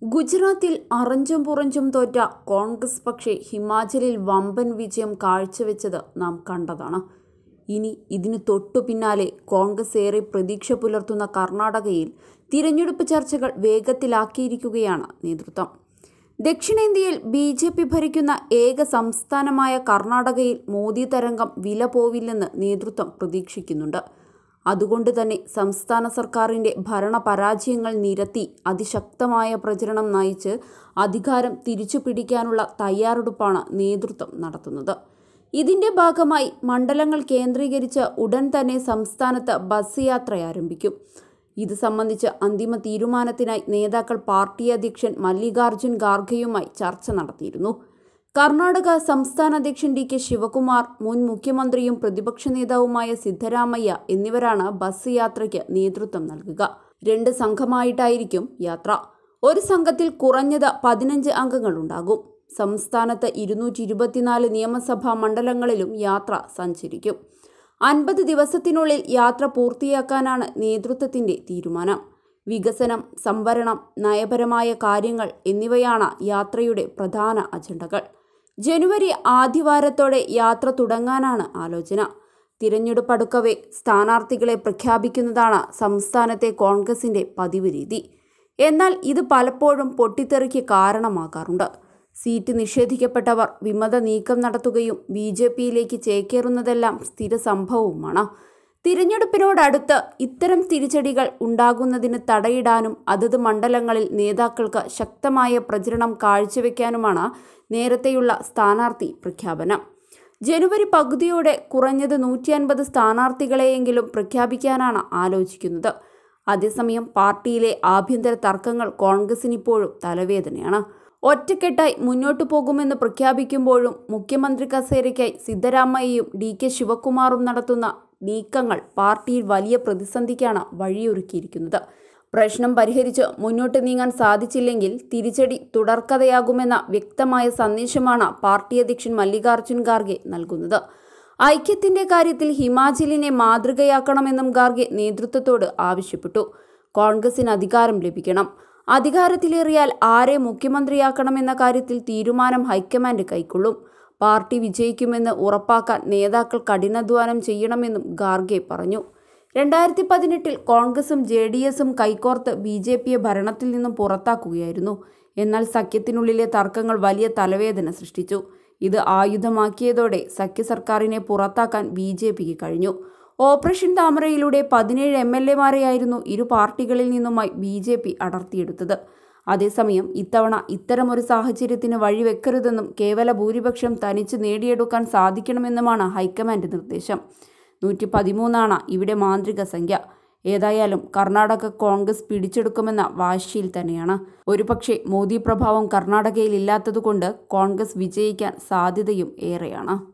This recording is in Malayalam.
ഗുജറാത്തിൽ അറഞ്ചും പുറഞ്ചും തോറ്റ കോൺഗ്രസ് പക്ഷേ ഹിമാചലിൽ വമ്പൻ വിജയം കാഴ്ചവെച്ചത് നാം കണ്ടതാണ് ഇനി ഇതിന് തൊട്ടു പിന്നാലെ കോൺഗ്രസ് ഏറെ പ്രതീക്ഷ പുലർത്തുന്ന കർണാടകയിൽ തിരഞ്ഞെടുപ്പ് ചർച്ചകൾ വേഗത്തിലാക്കിയിരിക്കുകയാണ് നേതൃത്വം ദക്ഷിണേന്ത്യയിൽ ബി ജെ പി ഭരിക്കുന്ന ഏക സംസ്ഥാനമായ കർണാടകയിൽ മോദി തരംഗം വില പോവില്ലെന്ന് നേതൃത്വം പ്രതീക്ഷിക്കുന്നുണ്ട് അതുകൊണ്ട് തന്നെ സംസ്ഥാന സർക്കാരിൻ്റെ ഭരണ പരാജയങ്ങൾ നിരത്തി അതിശക്തമായ പ്രചരണം നയിച്ച് അധികാരം തിരിച്ചു പിടിക്കാനുള്ള തയ്യാറെടുപ്പാണ് നേതൃത്വം നടത്തുന്നത് ഇതിന്റെ ഭാഗമായി മണ്ഡലങ്ങൾ കേന്ദ്രീകരിച്ച് ഉടൻ തന്നെ സംസ്ഥാനത്ത് ബസ് യാത്ര ആരംഭിക്കും ഇത് സംബന്ധിച്ച് അന്തിമ തീരുമാനത്തിനായി നേതാക്കൾ പാർട്ടി അധ്യക്ഷൻ മല്ലികാർജുൻ ഖാർഗെയുമായി ചർച്ച നടത്തിയിരുന്നു കർണാടക സംസ്ഥാന അധ്യക്ഷൻ ഡി കെ ശിവകുമാർ മുൻ മുഖ്യമന്ത്രിയും പ്രതിപക്ഷ നേതാവുമായ സിദ്ധരാമയ്യ എന്നിവരാണ് ബസ് യാത്രയ്ക്ക് നേതൃത്വം നൽകുക രണ്ട് സംഘമായിട്ടായിരിക്കും യാത്ര ഒരു സംഘത്തിൽ കുറഞ്ഞത് പതിനഞ്ച് അംഗങ്ങളുണ്ടാകും സംസ്ഥാനത്ത് ഇരുന്നൂറ്റി ഇരുപത്തിനാല് നിയമസഭാ മണ്ഡലങ്ങളിലും യാത്ര സഞ്ചരിക്കും അൻപത് ദിവസത്തിനുള്ളിൽ യാത്ര പൂർത്തിയാക്കാനാണ് നേതൃത്വത്തിന്റെ തീരുമാനം വികസനം സംവരണം നയപരമായ കാര്യങ്ങൾ എന്നിവയാണ് യാത്രയുടെ പ്രധാന അജണ്ടകൾ ജനുവരി ആദ്യവാരത്തോടെ യാത്ര തുടങ്ങാനാണ് ആലോചന തിരഞ്ഞെടുപ്പ് അടുക്കവേ സ്ഥാനാർത്ഥികളെ പ്രഖ്യാപിക്കുന്നതാണ് സംസ്ഥാനത്തെ കോൺഗ്രസിന്റെ പതിവ് രീതി എന്നാൽ ഇത് പലപ്പോഴും പൊട്ടിത്തെറിക്ക് കാരണമാകാറുണ്ട് സീറ്റ് നിഷേധിക്കപ്പെട്ടവർ വിമത നീക്കം നടത്തുകയും ബി ജെ പിയിലേക്ക് ചേക്കേറുന്നതെല്ലാം സ്ഥിര സംഭവവുമാണ് തിരഞ്ഞെടുപ്പിനോടടുത്ത് ഇത്തരം തിരിച്ചടികൾ ഉണ്ടാകുന്നതിന് തടയിടാനും അതത് മണ്ഡലങ്ങളിൽ നേതാക്കൾക്ക് ശക്തമായ പ്രചരണം കാഴ്ചവെക്കാനുമാണ് നേരത്തെയുള്ള സ്ഥാനാർത്ഥി പ്രഖ്യാപനം ജനുവരി പകുതിയോടെ കുറഞ്ഞത് നൂറ്റി അൻപത് സ്ഥാനാർത്ഥികളെയെങ്കിലും പ്രഖ്യാപിക്കാനാണ് ആലോചിക്കുന്നത് അതേസമയം പാർട്ടിയിലെ ആഭ്യന്തര തർക്കങ്ങൾ കോൺഗ്രസിനിപ്പോഴും തലവേദനയാണ് ഒറ്റക്കെട്ടായി മുന്നോട്ടു പോകുമെന്ന് പ്രഖ്യാപിക്കുമ്പോഴും മുഖ്യമന്ത്രി കസേരയ്ക്കായി സിദ്ധരാമയ്യയും ഡി കെ ശിവകുമാറും നടത്തുന്ന നീക്കങ്ങൾ പാർട്ടിയിൽ വലിയ പ്രതിസന്ധിക്കാണ് വഴിയൊരുക്കിയിരിക്കുന്നത് പ്രശ്നം പരിഹരിച്ച് മുന്നോട്ട് നീങ്ങാൻ സാധിച്ചില്ലെങ്കിൽ തിരിച്ചടി തുടർക്കഥയാകുമെന്ന വ്യക്തമായ സന്ദേശമാണ് പാർട്ടി അധ്യക്ഷൻ മല്ലികാർജുൻ ഖാർഗെ നൽകുന്നത് ഐക്യത്തിന്റെ കാര്യത്തിൽ ഹിമാചലിനെ മാതൃകയാക്കണമെന്നും ഖാർഗെ നേതൃത്വത്തോട് ആവശ്യപ്പെട്ടു കോൺഗ്രസിന് അധികാരം ലഭിക്കണം അധികാരത്തിലേറിയാൽ ആരെ മുഖ്യമന്ത്രിയാക്കണമെന്ന കാര്യത്തിൽ തീരുമാനം ഹൈക്കമാൻഡ് കൈക്കൊള്ളും പാർട്ടി വിജയിക്കുമെന്ന് ഉറപ്പാക്കാൻ നേതാക്കൾ കഠിനാധ്വാനം ചെയ്യണമെന്നും ഖാർഗെ പറഞ്ഞു രണ്ടായിരത്തി പതിനെട്ടിൽ കോൺഗ്രസും ജെ ഡി എസും കൈകോർത്ത് ബി ജെ പിയെ ഭരണത്തിൽ നിന്നും പുറത്താക്കുകയായിരുന്നു എന്നാൽ സഖ്യത്തിനുള്ളിലെ തർക്കങ്ങൾ വലിയ തലവേദന സൃഷ്ടിച്ചു ഇത് ആയുധമാക്കിയതോടെ സഖ്യ സർക്കാരിനെ പുറത്താക്കാൻ ബി ജെ പിക്ക് കഴിഞ്ഞു ഓപ്പറേഷൻ താമരയിലൂടെ പതിനേഴ് എം എൽ എമാരെയായിരുന്നു ഇരു പാർട്ടികളിൽ നിന്നുമായി ബി ജെ പി അടർത്തിയെടുത്തത് അതേസമയം ഇത്തവണ ഇത്തരമൊരു സാഹചര്യത്തിന് വഴിവെക്കരുതെന്നും കേവല ഭൂരിപക്ഷം തനിച്ച് നേടിയെടുക്കാൻ സാധിക്കണമെന്നുമാണ് ഹൈക്കമാൻഡ് നിർദ്ദേശം നൂറ്റി പതിമൂന്നാണ് ഇവിടെ മാന്ത്രിക സംഖ്യ ഏതായാലും കർണാടക കോൺഗ്രസ് പിടിച്ചെടുക്കുമെന്ന വാശിയിൽ തന്നെയാണ് ഒരുപക്ഷെ മോദി പ്രഭാവം കർണാടകയിൽ ഇല്ലാത്തതുകൊണ്ട് കോൺഗ്രസ് വിജയിക്കാൻ സാധ്യതയും ഏറെയാണ്